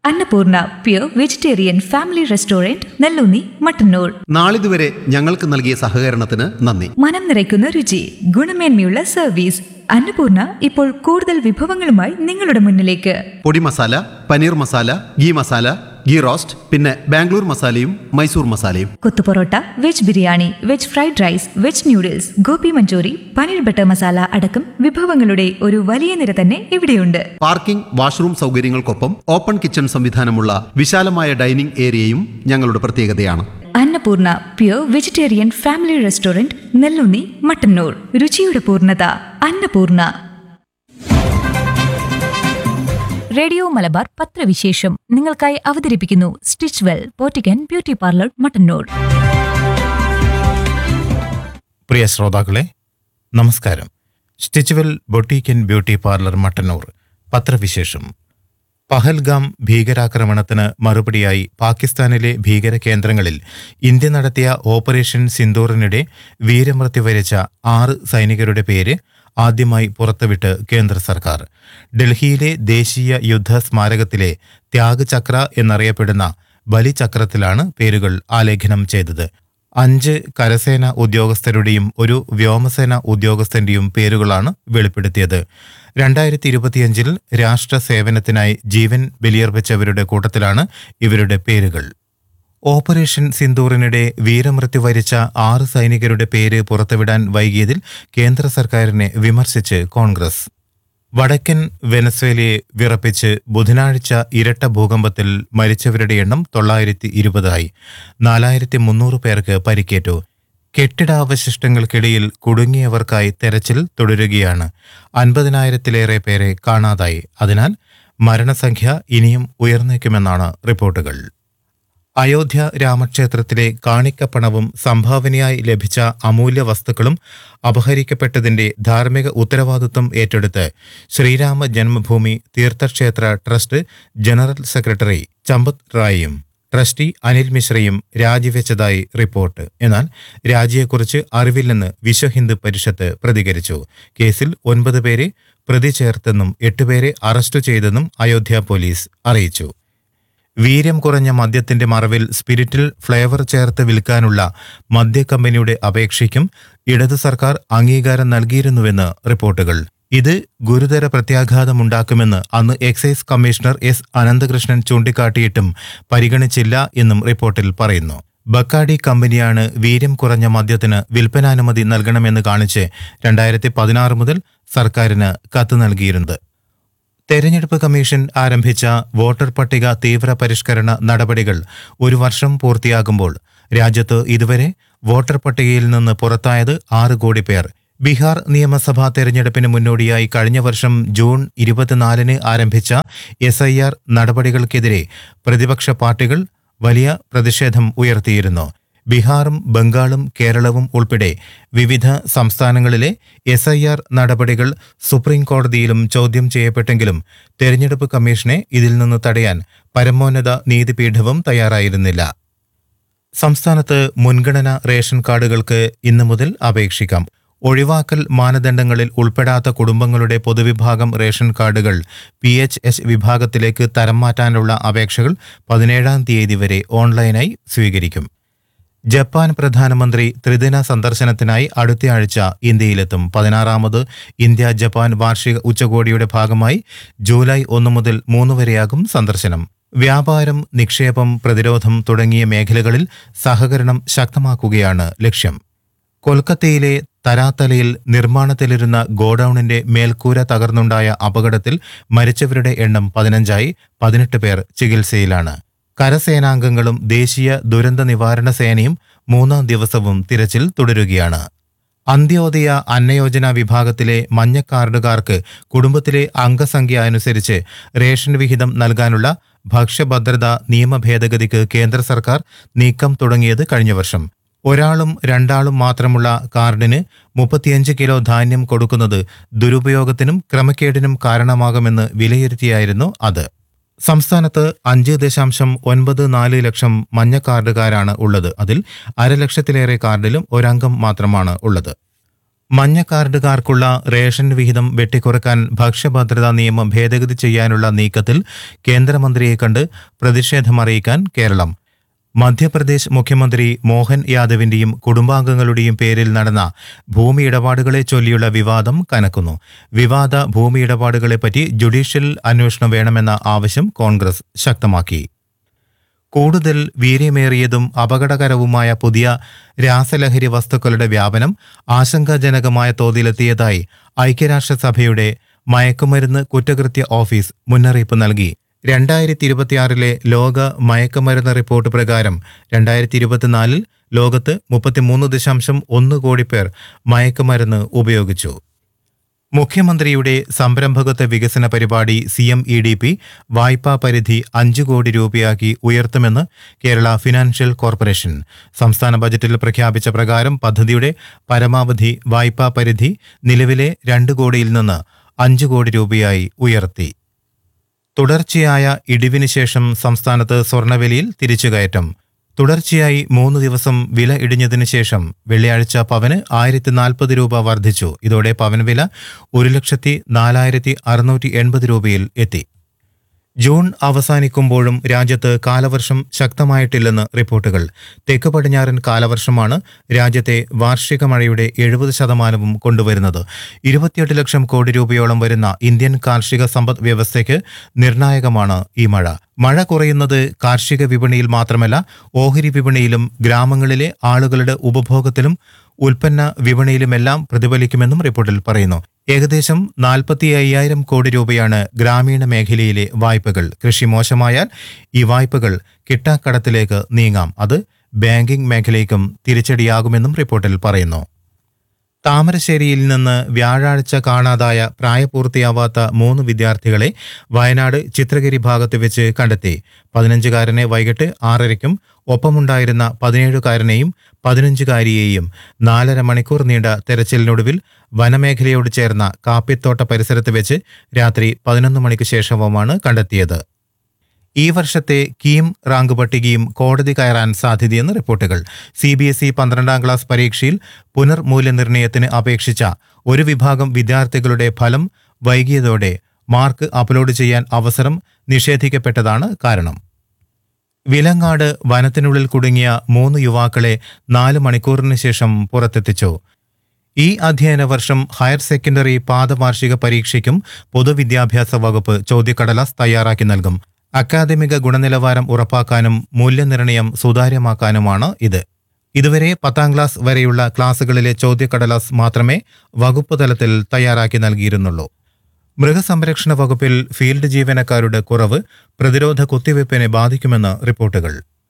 Annapurna pure vegetarian family restaurant Nelloonni Mattannur നാളിതുവരെ ഞങ്ങൾക്ക് നൽകിയ സഹകരണത്തിന് നന്ദി മനം നിറയ്ക്കുന്ന രുചി ഗുണമേന്മയുള്ള സർവീസ് അന്നപൂർണ ഇപ്പോൾ കൂടുതൽ വിഭവങ്ങളുമായി നിങ്ങളുടെ മുന്നിലേക്ക് podi masala paneer masala ghee masala ghee roast പിന്നെ ബാംഗ്ലൂർ മസാലയും മൈസൂർ മസാലയും kothu parotta veg biryani veg fried rice veg noodles gobi manchurian paneer butter masala അടക്കം വിഭവങ്ങളുടെ ഒരു വലിയ നിര തന്നെ ഇവിടെയുണ്ട് പാർക്കിംഗ് വാഷ്റൂം സൗകര്യങ്ങൾക്കൊപ്പം ഓപ്പൺ കിച്ചൺ സംവിധാനമുള്ള വിശാലമായ ഡൈനിംഗ് ഏരിയയും ഞങ്ങളുടെ പ്രത്യേകതയാണ് Annapurna pure vegetarian family restaurant Nellunni Mattannur രുചിയുടെ പൂർണ്ണത അന്നപൂർണ റേഡിയോ മലബാർ പത്രവിശേഷം നിങ്ങൾക്കായി അവതരിപ്പിക്കുന്നു സ്റ്റിച്ച് വെൽ പോറ്റിക്കൻ ബ്യൂട്ടി പാർലർ മട്ടന്നൂർ പ്രിയ ശ്രോതാക്കളെ നമസ്കാരം stitch well boutique and beauty parlour Mattannur പത്രവിശേഷം പഹൽഗാം ഭീകരാക്രമണത്തിന് മറുപടിയായി പാകിസ്ഥാനിലെ ഭീകര കേന്ദ്രങ്ങളിൽ ഇന്ത്യ നടത്തിയ ഓപ്പറേഷൻ സിന്ദൂറിനിടെ വീരമൃത്യു വരിച്ച ആറ് സൈനികരുടെ പേര് ആദ്യമായി പുറത്തുവിട്ട് കേന്ദ്ര സർക്കാർ ഡൽഹിയിലെ ദേശീയ യുദ്ധ സ്മാരകത്തിലെ ത്യാഗ് ചക്ര എന്നറിയപ്പെടുന്ന ബലിചക്രത്തിലാണ് പേരുകൾ ആലേഖനം ചെയ്തത് അഞ്ച് കരസേന ഉദ്യോഗസ്ഥരുടെയും ഒരു വ്യോമസേന ഉദ്യോഗസ്ഥന്റെയും പേരുകളാണ് വെളിപ്പെടുത്തിയത് രണ്ടായിരത്തി ഇരുപത്തിയഞ്ചിൽ രാഷ്ട്ര സേവനത്തിനായി ജീവൻ ബലിയർപ്പിച്ചവരുടെ കൂട്ടത്തിലാണ് ഇവരുടെ പേരുകൾ ഓപ്പറേഷൻ സിന്ദൂറിനിടെ വീരമൃത്യു വരിച്ച ആറ് സൈനികരുടെ പേര് പുറത്തുവിടാൻ വൈകിയതിൽ കേന്ദ്ര സർക്കാരിനെ വിമർശിച്ച് കോൺഗ്രസ് വടക്കൻ വെനസ്വേലയെ വിറപ്പിച്ച് ബുധനാഴ്ച ഇരട്ട ഭൂകമ്പത്തിൽ മരിച്ചവരുടെ എണ്ണം തൊള്ളായിരത്തി ഇരുപതായി നാലായിരത്തി മുന്നൂറ് പേർക്ക് പരിക്കേറ്റു കെട്ടിടാവശിഷ്ടങ്ങൾക്കിടയിൽ കുടുങ്ങിയവർക്കായി തെരച്ചിൽ തുടരുകയാണ് അൻപതിനായിരത്തിലേറെ പേരെ കാണാതായി അതിനാൽ മരണസംഖ്യ ഇനിയും ഉയർന്നേക്കുമെന്നാണ് റിപ്പോർട്ടുകൾ അയോധ്യ രാമക്ഷേത്രത്തിലെ കാണിക്കപ്പണവും സംഭാവനയായി ലഭിച്ച അമൂല്യ വസ്തുക്കളും അപഹരിക്കപ്പെട്ടതിന്റെ ധാർമ്മിക ഉത്തരവാദിത്വം ഏറ്റെടുത്ത് Sreerama Janmabhoomi Teerthakshetra trust general secretary Champat റായിയും ട്രസ്റ്റി അനിൽ മിശ്രയും രാജിവെച്ചതായി റിപ്പോർട്ട് എന്നാൽ രാജിയെക്കുറിച്ച് അറിവില്ലെന്ന് വിശ്വ ഹിന്ദു പരിഷത്ത് പ്രതികരിച്ചു കേസിൽ ഒൻപത് പേരെ പ്രതി ചേർത്തെന്നും എട്ടുപേരെ അറസ്റ്റ് ചെയ്തെന്നും അയോധ്യ പോലീസ് അറിയിച്ചു വീര്യം കുറഞ്ഞ മദ്യത്തിന്റെ മറവിൽ സ്പിരിറ്റിൽ ഫ്ലേവർ ചേർത്ത് വിൽക്കാനുള്ള മദ്യക്കമ്പനിയുടെ അപേക്ഷയ്ക്കും ഇടതു സർക്കാർ അംഗീകാരം നൽകിയിരുന്നുവെന്ന് റിപ്പോർട്ടുകൾ ഇത് ഗുരുതര പ്രത്യാഘാതമുണ്ടാക്കുമെന്ന് അന്ന് എക്സൈസ് കമ്മീഷണർ എസ് അനന്തകൃഷ്ണൻ ചൂണ്ടിക്കാട്ടിയിട്ടും പരിഗണിച്ചില്ല എന്നും റിപ്പോർട്ടിൽ പറയുന്നു ബക്കാഡി കമ്പനിയാണ് വീര്യം കുറഞ്ഞ മദ്യത്തിന് വിൽപ്പനാനുമതി നൽകണമെന്ന് കാണിച്ച് രണ്ടായിരത്തി പതിനാറ് മുതൽ സർക്കാരിന് കത്ത് നൽകിയിരുന്നത് തെരഞ്ഞെടുപ്പ് കമ്മീഷൻ ആരംഭിച്ച വോട്ടർ പട്ടിക തീവ്ര പരിഷ്കരണ നടപടികൾ ഒരു വർഷം പൂർത്തിയാകുമ്പോൾ രാജ്യത്ത് ഇതുവരെ വോട്ടർ പട്ടികയിൽ നിന്ന് പുറത്തായത് ആറ് കോടി പേർ ബീഹാർ നിയമസഭാ തെരഞ്ഞെടുപ്പിന് മുന്നോടിയായി കഴിഞ്ഞ വർഷം ജൂൺ ഇരുപത്തിനാലിന് ആരംഭിച്ച എസ് ഐ ആർ നടപടികൾക്കെതിരെ പ്രതിപക്ഷ പാർട്ടികൾ വലിയ പ്രതിഷേധം ഉയർത്തിയിരുന്നു ബീഹാറും ബംഗാളും കേരളവും ഉൾപ്പെടെ വിവിധ സംസ്ഥാനങ്ങളിലെ എസ് ഐ ആർ നടപടികൾ സുപ്രീം കോടതിയിലും ചോദ്യം ചെയ്യപ്പെട്ടെങ്കിലും തെരഞ്ഞെടുപ്പ് കമ്മീഷനെ ഇതിൽ നിന്ന് തടയാൻ പരമോന്നത നീതിപീഠവും തയ്യാറായിരുന്നില്ല സംസ്ഥാനത്ത് മുൻഗണന റേഷൻ കാർഡുകൾക്ക് ഇന്നു മുതൽ അപേക്ഷിക്കാം ഒഴിവാക്കൽ മാനദണ്ഡങ്ങളിൽ ഉൾപ്പെടാത്ത കുടുംബങ്ങളുടെ പൊതുവിഭാഗം റേഷൻ കാർഡുകൾ പി എച്ച് എച്ച് വിഭാഗത്തിലേക്ക് തരം മാറ്റാനുള്ള അപേക്ഷകൾ പതിനേഴാം തീയതി വരെ ഓൺലൈനായി സ്വീകരിക്കും ജപ്പാൻ പ്രധാനമന്ത്രി ത്രിദിന സന്ദർശനത്തിനായി അടുത്തയാഴ്ച ഇന്ത്യയിലെത്തും പതിനാറാമത് ഇന്ത്യ ജപ്പാൻ വാർഷിക ഉച്ചകോടിയുടെ ഭാഗമായി ജൂലൈ ഒന്ന് മുതൽ മൂന്ന് വരെയാകും സന്ദർശനം വ്യാപാരം നിക്ഷേപം പ്രതിരോധം തുടങ്ങിയ മേഖലകളിൽ സഹകരണം ശക്തമാക്കുകയാണ് ലക്ഷ്യം കൊൽക്കത്തയിലെ തരാത്തലയിൽ നിർമ്മാണത്തിലിരുന്ന ഗോഡൌണിന്റെ മേൽക്കൂര തകർന്നുണ്ടായ അപകടത്തിൽ മരിച്ചവരുടെ എണ്ണം പതിനഞ്ചായി പതിനെട്ട് പേർ ചികിത്സയിലാണ് കരസേനാംഗങ്ങളും ദേശീയ ദുരന്ത നിവാരണ സേനയും മൂന്നാം ദിവസവും തിരച്ചിൽ തുടരുകയാണ് അന്ത്യോദയ അന്നയോജന വിഭാഗത്തിലെ മഞ്ഞ കാർഡുകാർക്ക് കുടുംബത്തിലെ അംഗസംഖ്യ അനുസരിച്ച് റേഷൻ വിഹിതം നൽകാനുള്ള ഭക്ഷ്യഭദ്രതാ നിയമ ഭേദഗതിക്ക് കേന്ദ്ര സർക്കാർ നീക്കം തുടങ്ങിയത് കഴിഞ്ഞ വർഷം ഒരാളും രണ്ടാളും മാത്രമുള്ള കാർഡിന് മുപ്പത്തിയഞ്ച് കിലോ ധാന്യം കൊടുക്കുന്നത് ദുരുപയോഗത്തിനും ക്രമക്കേടിനും കാരണമാകുമെന്ന് വിലയിരുത്തിയായിരുന്നു അത് സംസ്ഥാനത്ത് അഞ്ച് ദശാംശം ഒൻപത് നാല് ലക്ഷം മഞ്ഞ കാർഡുകാരാണ് ഉള്ളത് അതിൽ അരലക്ഷത്തിലേറെ കാർഡിലും ഒരംഗം മാത്രമാണ് ഉള്ളത് മഞ്ഞ കാർഡുകാർക്കുള്ള റേഷൻ വിഹിതം വെട്ടിക്കുറക്കാൻ ഭക്ഷ്യഭദ്രതാ നിയമം ഭേദഗതി ചെയ്യാനുള്ള നീക്കത്തിൽ കേന്ദ്രമന്ത്രിയെ കണ്ട് പ്രതിഷേധമറിയിക്കാൻ കേരളം മധ്യപ്രദേശ് മുഖ്യമന്ത്രി മോഹൻ യാദവിന്റെയും കുടുംബാംഗങ്ങളുടെയും പേരിൽ നടന്ന ഭൂമി ഇടപാടുകളെ ചൊല്ലിയുള്ള വിവാദം കനക്കുന്നു വിവാദ ഭൂമി ഇടപാടുകളെപ്പറ്റി ജുഡീഷ്യൽ അന്വേഷണം വേണമെന്ന ആവശ്യം കോൺഗ്രസ് ശക്തമാക്കി കൂടുതൽ വീര്യമേറിയതും അപകടകരവുമായ പുതിയ രാസലഹരി വസ്തുക്കളുടെ വ്യാപനം ആശങ്കാജനകമായ തോതിലെത്തിയതായി ഐക്യരാഷ്ട്രസഭയുടെ മയക്കുമരുന്ന് കുറ്റകൃത്യ ഓഫീസ് മുന്നറിയിപ്പ് നൽകി രണ്ടായിരത്തി ഇരുപത്തിയാറിലെ ലോക മയക്കുമരുന്ന് റിപ്പോർട്ട് പ്രകാരം രണ്ടായിരത്തി ഇരുപത്തിനാലിൽ ലോകത്ത് മുപ്പത്തിമൂന്ന് ദശാംശം ഒന്ന് കോടി പേർ മയക്കുമരുന്ന് ഉപയോഗിച്ചു മുഖ്യമന്ത്രിയുടെ സംരംഭകത്വ വികസന പരിപാടി C M E D P വായ്പാ പരിധി അഞ്ചു കോടി രൂപയാക്കി ഉയർത്തുമെന്ന് കേരള ഫിനാൻഷ്യൽ കോർപ്പറേഷൻ സംസ്ഥാന ബജറ്റിൽ പ്രഖ്യാപിച്ച പ്രകാരം പദ്ധതിയുടെ പരമാവധി വായ്പാ പരിധി നിലവിലെ രണ്ട് കോടിയിൽ നിന്ന് അഞ്ചു കോടി രൂപയായി ഉയർത്തി തുടർച്ചയായ ഇടിവിന് ശേഷം സംസ്ഥാനത്ത് സ്വർണ്ണവിലയിൽ തിരിച്ചുകയറ്റം തുടർച്ചയായി മൂന്ന് ദിവസം വില ഇടിഞ്ഞതിനു ശേഷം വെള്ളിയാഴ്ച പവന് ആയിരത്തി നാൽപ്പത് രൂപ വർദ്ധിച്ചു ഇതോടെ പവൻ വില ഒരു ലക്ഷത്തി നാലായിരത്തി അറുന്നൂറ്റി എൺപത് രൂപയിൽ എത്തി ജൂൺ അവസാനിക്കുമ്പോഴും രാജ്യത്ത് കാലവർഷം ശക്തമായിട്ടില്ലെന്ന് റിപ്പോർട്ടുകൾ തെക്ക് പടിഞ്ഞാറൻ കാലവർഷമാണ് രാജ്യത്തെ വാർഷിക മഴയുടെ എഴുപത് ശതമാനവും കൊണ്ടുവരുന്നത് ഇരുപത്തിയെട്ട് ലക്ഷം കോടി രൂപയോളം വരുന്ന ഇന്ത്യൻ കാർഷിക സമ്പദ് വ്യവസ്ഥയ്ക്ക് നിർണായകമാണ് ഈ മഴ മഴ കുറയുന്നത് കാർഷിക വിപണിയിൽ മാത്രമല്ല ഓഹരി വിപണിയിലും ഗ്രാമങ്ങളിലെ ആളുകളുടെ ഉപഭോഗത്തിലും ഉൽപ്പന്ന വിപണിയിലുമെല്ലാം പ്രതിഫലിക്കുമെന്നും റിപ്പോർട്ടിൽ പറയുന്നു ഏകദേശം നാൽപ്പത്തി അയ്യായിരം കോടി രൂപയാണ് ഗ്രാമീണ മേഖലയിലെ വായ്പകൾ കൃഷി മോശമായാൽ ഈ വായ്പകൾ കിട്ടാക്കടത്തിലേക്ക് നീങ്ങാം അത് ബാങ്കിംഗ് മേഖലയ്ക്കും തിരിച്ചടിയാകുമെന്നും റിപ്പോർട്ടിൽ പറയുന്നു താമരശ്ശേരിയിൽ നിന്ന് വ്യാഴാഴ്ച കാണാതായ പ്രായപൂർത്തിയാവാത്ത മൂന്ന് വിദ്യാർത്ഥികളെ വയനാട് ചിത്രഗിരി ഭാഗത്ത് വെച്ച് കണ്ടെത്തി പതിനഞ്ചുകാരനെ വൈകിട്ട് ആറരയ്ക്കും ഒപ്പമുണ്ടായിരുന്ന പതിനേഴുകാരനെയും പതിനഞ്ചുകാരിയെയും നാലര മണിക്കൂർ നീണ്ട തെരച്ചിലിനൊടുവിൽ വനമേഖലയോട് ചേർന്ന കാപ്പിത്തോട്ട പരിസരത്ത് വെച്ച് രാത്രി പതിനൊന്ന് മണിക്ക് ശേഷവുമാണ് കണ്ടെത്തിയത് ഈ വർഷത്തെ കീം റാങ്ക് പട്ടികയും കോടതി കയറാൻ സാധ്യതയെന്ന് റിപ്പോർട്ടുകൾ സി ബി എസ് ഇ പന്ത്രണ്ടാം ക്ലാസ് പരീക്ഷയിൽ പുനർമൂല്യനിർണ്ണയത്തിന് അപേക്ഷിച്ച ഒരു വിഭാഗം വിദ്യാർത്ഥികളുടെ ഫലം വൈകിയതോടെ മാർക്ക് അപ്ലോഡ് ചെയ്യാൻ അവസരം നിഷേധിക്കപ്പെട്ടതാണ് കാരണം വിലങ്ങാട് വനത്തിനുള്ളിൽ കുടുങ്ങിയ മൂന്ന് യുവാക്കളെ നാല് മണിക്കൂറിന് ശേഷം പുറത്തെത്തിച്ചു ഈ അധ്യയന വർഷം ഹയർ സെക്കൻഡറി പാദവാർഷിക പരീക്ഷയ്ക്കും പൊതുവിദ്യാഭ്യാസ വകുപ്പ് ചോദ്യക്കടലാസ് തയ്യാറാക്കി നൽകും അക്കാദമിക ഗുണനിലവാരം ഉറപ്പാക്കാനും മൂല്യനിർണ്ണയം സുതാര്യമാക്കാനുമാണ് ഇത് ഇതുവരെ പത്താം ക്ലാസ് വരെയുള്ള ക്ലാസുകളിലെ ചോദ്യക്കടലാസ് മാത്രമേ വകുപ്പ് തലത്തിൽ തയ്യാറാക്കി നൽകിയിരുന്നുള്ളൂ മൃഗസംരക്ഷണ വകുപ്പിൽ ഫീൽഡ് ജീവനക്കാരുടെ കുറവ് പ്രതിരോധ കുത്തിവയ്പ്പിനെ ബാധിക്കുമെന്ന് റിപ്പോർട്ടുകൾ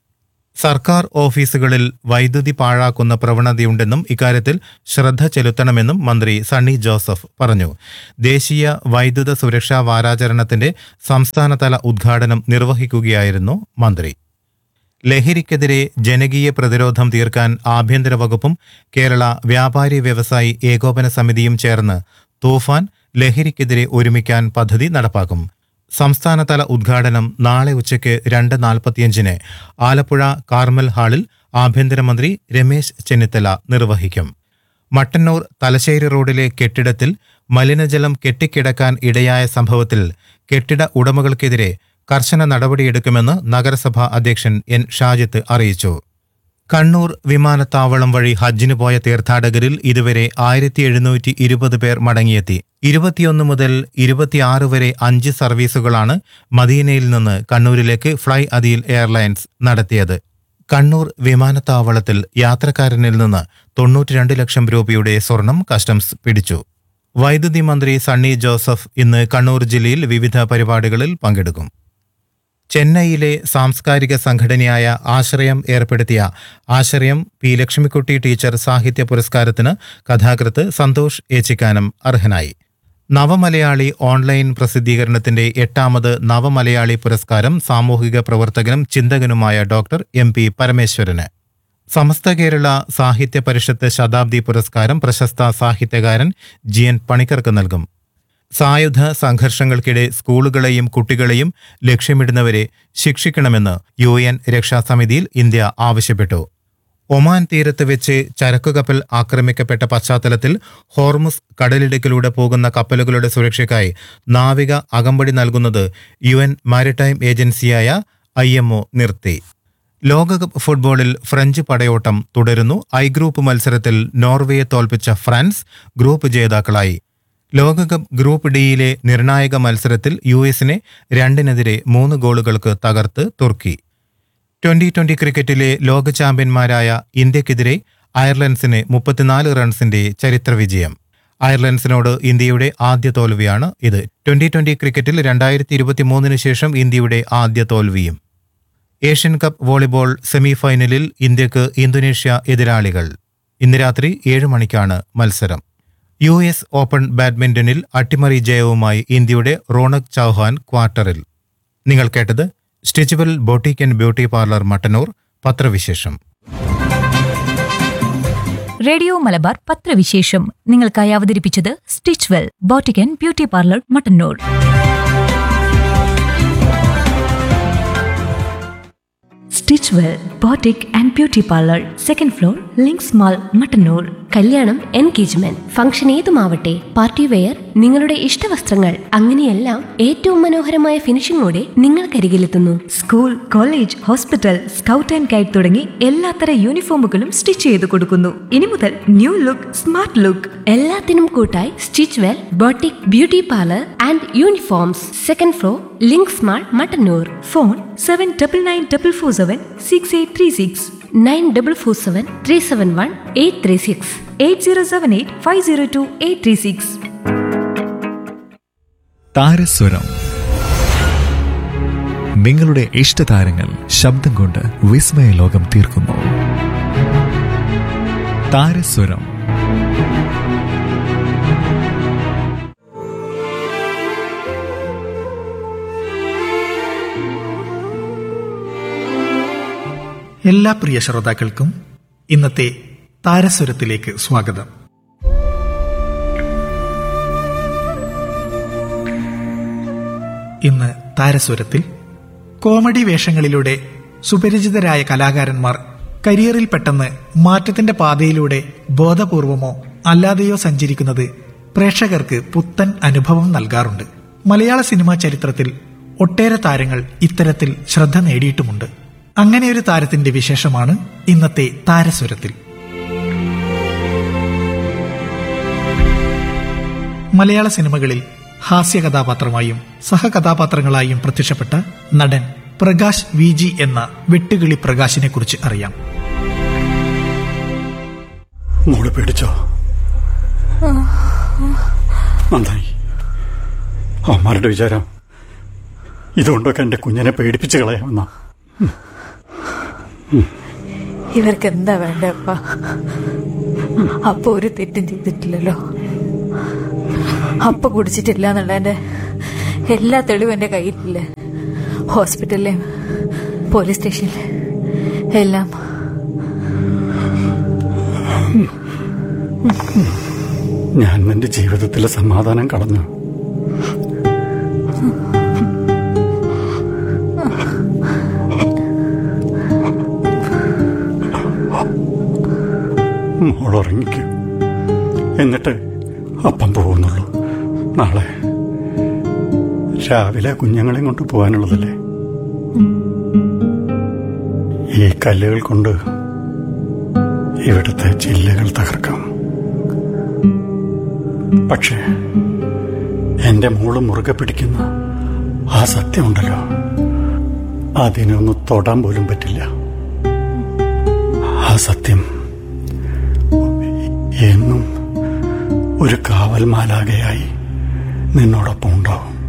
സർക്കാർ ഓഫീസുകളിൽ വൈദ്യുതി പാഴാക്കുന്ന പ്രവണതയുണ്ടെന്നും ഇക്കാര്യത്തിൽ ശ്രദ്ധ ചെലുത്തണമെന്നും മന്ത്രി സണ്ണി ജോസഫ് പറഞ്ഞു ദേശീയ വൈദ്യുത സുരക്ഷാ വാരാചരണത്തിന്റെ സംസ്ഥാനതല ഉദ്ഘാടനം നിർവഹിക്കുകയായിരുന്നു മന്ത്രി ലഹരിക്കെതിരെ ജനകീയ പ്രതിരോധം തീർക്കാൻ ആഭ്യന്തര വകുപ്പും കേരള വ്യാപാരി വ്യവസായി ഏകോപന സമിതിയും ചേർന്ന് തൂഫാൻ ലഹരിക്കെതിരെ ഒരുമിക്കാൻ പദ്ധതി നടപ്പാക്കും സംസ്ഥാനതല ഉദ്ഘാടനം നാളെ ഉച്ചയ്ക്ക് രണ്ട് നാൽപ്പത്തിയഞ്ചിന് ആലപ്പുഴ കാർമൽ ഹാളിൽ ആഭ്യന്തരമന്ത്രി രമേശ് ചെന്നിത്തല നിർവഹിക്കും മട്ടന്നൂർ തലശ്ശേരി റോഡിലെ കെട്ടിടത്തിൽ മലിനജലം കെട്ടിക്കിടക്കാൻ ഇടയായ സംഭവത്തിൽ കെട്ടിട ഉടമകൾക്കെതിരെ കർശന നടപടിയെടുക്കുമെന്ന് നഗരസഭാ അധ്യക്ഷൻ എൻ ഷാജിത്ത് അറിയിച്ചു കണ്ണൂർ വിമാനത്താവളം വഴി ഹജ്ജിന് പോയ തീർത്ഥാടകരിൽ ഇതുവരെ ആയിരത്തി എഴുന്നൂറ്റി ഇരുപത് പേർ മടങ്ങിയെത്തി ഇരുപത്തിയൊന്ന് മുതൽ ഇരുപത്തിയാറ് വരെ അഞ്ച് സർവീസുകളാണ് മദീനയിൽ നിന്ന് കണ്ണൂരിലേക്ക് ഫ്ലൈ അദിൽ എയർലൈൻസ് നടത്തിയത് കണ്ണൂർ വിമാനത്താവളത്തിൽ യാത്രക്കാരനിൽ നിന്ന് തൊണ്ണൂറ്റിരണ്ട് ലക്ഷം രൂപയുടെ സ്വർണം കസ്റ്റംസ് പിടിച്ചു വൈദ്യുതി മന്ത്രി സണ്ണി ജോസഫ് ഇന്ന് കണ്ണൂർ ജില്ലയിൽ വിവിധ പരിപാടികളിൽ പങ്കെടുക്കും ചെന്നൈയിലെ സാംസ്കാരിക സംഘടനയായ ആശ്രയം ഏർപ്പെടുത്തിയ ആശ്രയം പി ലക്ഷ്മിക്കുട്ടി ടീച്ചർ സാഹിത്യ പുരസ്കാരത്തിന് കഥാകൃത്ത് സന്തോഷ് ഏച്ചിക്കാനം അർഹനായി നവമലയാളി ഓൺലൈൻ പ്രസിദ്ധീകരണത്തിന്റെ എട്ടാമത് നവമലയാളി പുരസ്കാരം സാമൂഹിക പ്രവർത്തകനും ചിന്തകനുമായ ഡോക്ടർ എം പി പരമേശ്വരന് സമസ്ത കേരള സാഹിത്യ പരിഷത്ത് ശതാബ്ദി പുരസ്കാരം പ്രശസ്ത സാഹിത്യകാരൻ ജി എൻ പണിക്കർക്ക് നൽകും സായുധ സംഘർഷങ്ങൾക്കിടെ സ്കൂളുകളെയും കുട്ടികളെയും ലക്ഷ്യമിടുന്നവരെ ശിക്ഷിക്കണമെന്ന് യു എൻ രക്ഷാസമിതിയിൽ ഇന്ത്യ ആവശ്യപ്പെട്ടു ഒമാൻ തീരത്ത് വെച്ച് ചരക്കുകപ്പൽ ആക്രമിക്കപ്പെട്ട പശ്ചാത്തലത്തിൽ ഹോർമുസ് കടലിടുക്കിലൂടെ പോകുന്ന കപ്പലുകളുടെ സുരക്ഷയ്ക്കായി നാവിക അകമ്പടി നൽകുന്നത് യു എൻ മാരിടൈം ഏജൻസിയായ ഐ നിർത്തി ലോകകപ്പ് ഫുട്ബോളിൽ ഫ്രഞ്ച് പടയോട്ടം തുടരുന്നു ഐ ഗ്രൂപ്പ് മത്സരത്തിൽ നോർവേയെ തോൽപ്പിച്ച ഫ്രാൻസ് ഗ്രൂപ്പ് ജേതാക്കളായി ലോകകപ്പ് ഗ്രൂപ്പ് ഡിയിലെ നിർണായക മത്സരത്തിൽ യു എസിനെ രണ്ടിനെതിരെ മൂന്ന് ഗോളുകൾക്ക് തകർത്ത് തുർക്കി ട്വന്റി ട്വന്റി ക്രിക്കറ്റിലെ ലോക ചാമ്പ്യന്മാരായ ഇന്ത്യക്കെതിരെ അയർലൻഡ്സിന് മുപ്പത്തിനാല് റൺസിന്റെ ചരിത്ര വിജയം അയർലൻഡ്സിനോട് ഇന്ത്യയുടെ ആദ്യ തോൽവിയാണ് ഇത് ട്വന്റി ട്വന്റി ക്രിക്കറ്റിൽ രണ്ടായിരത്തി ഇരുപത്തിമൂന്നിന് ശേഷം ഇന്ത്യയുടെ ആദ്യ തോൽവിയും Asian cup volleyball semi final ഇന്ത്യക്ക് ഇന്തോനേഷ്യ എതിരാളികൾ ഇന്ന് രാത്രി ഏഴ് മണിക്കാണ് മത്സരം യു എസ് ഓപ്പൺ ബാഡ്മിന്റണിൽ അട്ടിമറി ജയവുമായി ഇന്ത്യയുടെ റോണക് ചൗഹാൻ ക്വാർട്ടറിൽ നിങ്ങൾ കേട്ടത് stitchable boutique and beauty parlour Mattannur പത്രവിശേഷം റേഡിയോ മലബാർ പത്രവിശേഷം നിങ്ങൾക്കായി അവതരിപ്പിച്ചത് stitch well boutique beauty parlour Mattannur stitch well boutique and beauty parlour second floor Links Mall Mattannur കല്യാണം എൻഗേജ്മെന്റ് ഫംഗ്ഷൻ ഏതുമാവട്ടെ പാർട്ടി വെയർ നിങ്ങളുടെ ഇഷ്ടവസ്ത്രങ്ങൾ അങ്ങനെയെല്ലാം ഏറ്റവും മനോഹരമായ ഫിനിഷിംഗോടെ നിങ്ങൾക്കരികിലെത്തുന്നു school college hospital scout and guide തുടങ്ങി എല്ലാത്തര യൂണിഫോമുകളും സ്റ്റിച്ച് ചെയ്ത് കൊടുക്കുന്നു ഇനി മുതൽ ന്യൂ ലുക്ക് സ്മാർട്ട് ലുക്ക് എല്ലാത്തിനും കൂട്ടായി stitch well boutique beauty parlour and uniforms second floor Links Mall Mattannur phone seven double nine double four seven six eight three six nine double four seven three seven one eight three six eight zero seven eight five zero two eight three six താരസ്വരം നിങ്ങളുടെ ഇഷ്ടതാരങ്ങൾ ശബ്ദം കൊണ്ട് വിസ്മയ ലോകം തീർക്കുന്നു താരസ്വരം എല്ലാ പ്രിയ ശ്രോതാക്കൾക്കും ഇന്നത്തെ താരസ്വരത്തിലേക്ക് സ്വാഗതം ഇന്ന് താരസ്വരത്തിൽ കോമഡി വേഷങ്ങളിലൂടെ സുപരിചിതരായ കലാകാരന്മാർ കരിയറിൽ പെട്ടെന്ന് മാറ്റത്തിന്റെ പാതയിലൂടെ ബോധപൂർവമോ അല്ലാതെയോ സഞ്ചരിക്കുന്നത് പ്രേക്ഷകർക്ക് പുത്തൻ അനുഭവം നൽകാറുണ്ട് മലയാള സിനിമാ ചരിത്രത്തിൽ ഒട്ടേറെ താരങ്ങൾ ഇത്തരത്തിൽ ശ്രദ്ധ നേടിയിട്ടുമുണ്ട് അങ്ങനെ ഒരു താരത്തിന്റെ വിശേഷമാണ് ഇന്നത്തെ താരസ്വരത്തിൽ മലയാള സിനിമകളിൽ ഹാസ്യ കഥാപാത്രമായും സഹകഥാപാത്രങ്ങളായും പ്രത്യക്ഷപ്പെട്ട നടൻ പ്രകാശ് വി ജി എന്ന വെട്ടുകിളി പ്രകാശിനെ കുറിച്ച് അറിയാം മോള് പേടിച്ചോ നന്നായി അവന്മാരുടെ വിചാരം ഇതുകൊണ്ടൊക്കെ എന്റെ കുഞ്ഞിനെ പേടിപ്പിച്ച് കളയാമെന്ന ഇവർക്ക് എന്താ വേണ്ട അപ്പ അപ്പ ഒരു തെറ്റും ചെയ്തിട്ടില്ലല്ലോ അപ്പ കുടിച്ചിട്ടില്ല എന്നുള്ളതിന്റെ എല്ലാ തെളിവും എന്റെ കയ്യിലില്ലേ ഹോസ്പിറ്റലിലെയും പോലീസ് സ്റ്റേഷനിലെ എല്ലാം ഞാൻ നിന്റെ ജീവിതത്തിലെ സമാധാനം കളഞ്ഞു മോൾ ഉറങ്ങിക്കൂ എന്നിട്ട് അപ്പം പോകുന്നുള്ളൂ നാളെ രാവിലെ കുഞ്ഞുങ്ങളെയും കൊണ്ട് പോകാനുള്ളതല്ലേ ഈ കല്ലുകൾ കൊണ്ട് ഇവിടുത്തെ ചില്ലുകൾ തകർക്കാം പക്ഷേ എന്റെ മോള് മുറുകെ പിടിക്കുന്ന ആ സത്യമുണ്ടല്ലോ അതിനൊന്ന് തൊടാൻ പോലും പറ്റില്ല ആ സത്യം എന്നും ഒരു കാവൽ മാലാകയായി നിന്നോടൊപ്പം ഉണ്ടാവും